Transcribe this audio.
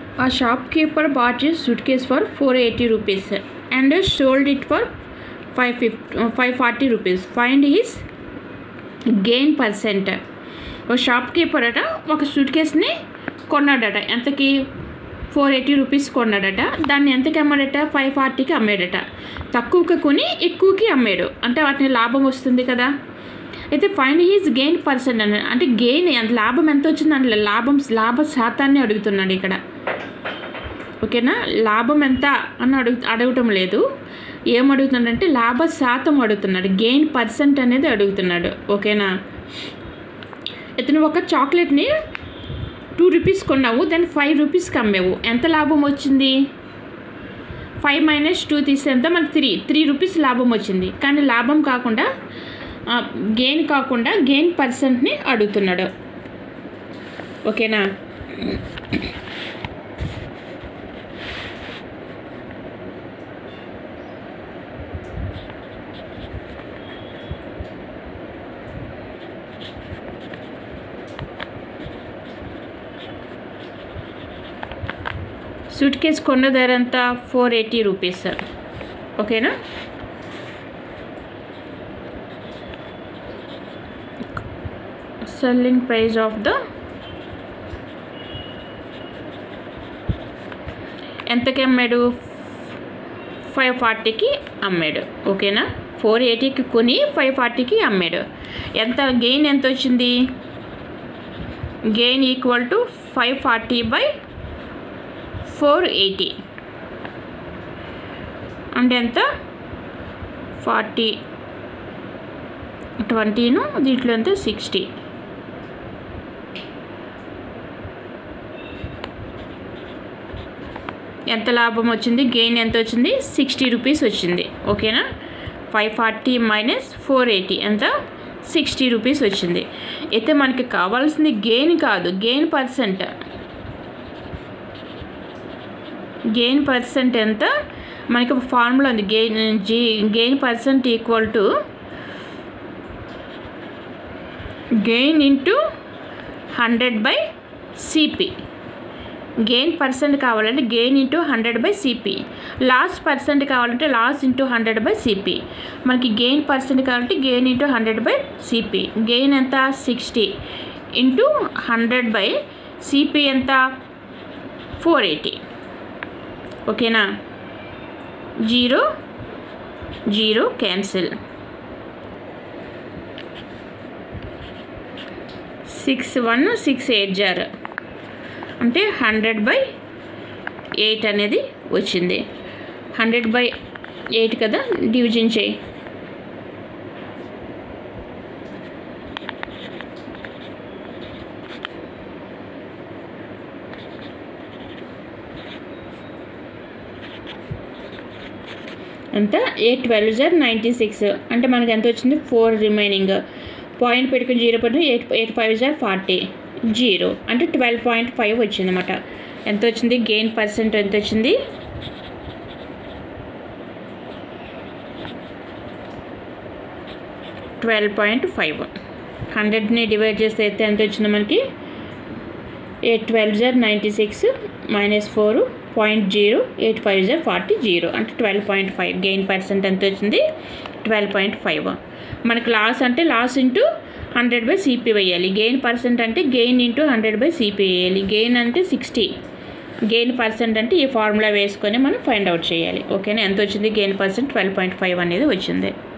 A shopkeeper bought a suitcase for 480 rupees and sold it for 550 uh, 540 rupees. Find his gain percent ఒక shopkeeper అట ఒక suit కేస్ని కొన్నాడట ఎంతకి four eighty rupees కొన్నాడట దాన్ని ఎంతకి అమ్మాడట ఫైవ్ ఫార్టీకి అమ్మాడట తక్కువకి కొని ఎక్కువకి అమ్మాడు అంటే వాటిని లాభం వస్తుంది కదా అయితే ఫైండ్ హీస్ గెయిన్ పర్సెంట్ అని అంటే గెయిన్ ఎంత లాభం ఎంత వచ్చింది అంటే లాభం లాభ శాతాన్ని అడుగుతున్నాడు ఇక్కడ ఓకేనా లాభం ఎంత అని అడుగు అడగటం లేదు ఏం అడుగుతున్నాడంటే లాభ శాతం అడుగుతున్నాడు గెయిన్ పర్సెంట్ అనేది అడుగుతున్నాడు ఓకేనా ఇతను ఒక చాక్లెట్ని టూ రూపీస్ కొన్నావు దాన్ని ఫైవ్ రూపీస్కి అమ్మావు ఎంత లాభం వచ్చింది ఫైవ్ మైనస్ టూ తీస్తే ఎంత మనకి త్రీ త్రీ రూపీస్ లాభం వచ్చింది కానీ లాభం కాకుండా గెయిన్ కాకుండా గెయిన్ పర్సెంట్ని అడుగుతున్నాడు ఓకేనా సూట్ కేస్ కొన్న ధర ఎంత ఫోర్ ఎయిటీ రూపీస్ ఓకేనా సెల్లింగ్ ప్రైస్ ఆఫ్ ద ఎంతకి అమ్మాడు ఫైవ్ ఫార్టీకి అమ్మాడు ఓకేనా ఫోర్ ఎయిటీకి కొని ఫైవ్ ఫార్టీకి అమ్మాడు ఎంత గెయిన్ ఎంత వచ్చింది gain equal to five forty by four eighty అంటే ఎంత ఫార్టీ ట్వంటీను దీంట్లో ఎంత సిక్స్టీ ఎంత లాభం వచ్చింది గెయిన్ ఎంత వచ్చింది సిక్స్టీ రూపీస్ వచ్చింది ఓకేనా five forty minus four eighty ఎంత సిక్స్టీ రూపీస్ వచ్చింది అయితే మనకి కావాల్సింది గెయిన్ కాదు గెయిన్ పర్సెంట్ గెయిన్ పర్సెంట్ ఎంత మనకి ఒక ఫార్ములా ఉంది గెయిన్ జీ gain percent equal to gain into hundred by CP gain percent కావాలంటే gain into hundred by CP loss percent కావాలంటే loss into hundred by CP మనకి గెయిన్ పర్సెంట్ కావాలంటే gain into hundred by CP gain ఎంత sixty into hundred by CP ఎంత four eighty ఓకేనా zero zero cancel six one six eight జార్ అంటే hundred by eight అనేది వచ్చింది హండ్రెడ్ బై ఎయిట్ కదా డివిజన్ చేయి ఎంత ఎయిట్ ట్వెల్వ్ జార్ నైంటీ సిక్స్ అంటే మనకి ఎంత వచ్చింది ఫోర్ రిమైనింగ్ పాయింట్ పెట్టుకుని జీరో పెట్టుకుని ఎయిట్ ఎయిట్ ఫైవ్ జార్ ఫార్టీ జీరో అంటే ట్వెల్వ్ పాయింట్ ఫైవ్ వచ్చింది అనమాట ఎంత వచ్చింది గెయిన్ పర్సెంట్ ఎంత వచ్చింది ట్వెల్వ్ పాయింట్ ఫైవ్ హండ్రెడ్ని డివైడ్ చేస్తే అయితే ఎంత వచ్చింది మనకి ఎయిట్ ట్వెల్వ్ జార్ ninety six minus four point zero eight five జార్ ఫార్టీ జీరో అంటే twelve point five gain percent ఎంత వచ్చింది ట్వెల్వ్ పాయింట్ ఫైవ్ మనకి లాస్ అంటే loss into hundred by CP వేయాలి గెయిన్ పర్సెంట్ అంటే gain into hundred by CP వేయాలి gain అంటే సిక్స్టీ గెయిన్ పర్సెంట్ అంటే ఈ ఫార్ములా వేసుకొని మనం ఫైండ్ అవుట్ చేయాలి ఓకేనా ఎంత వచ్చింది gain percent twelve point five అనేది వచ్చింది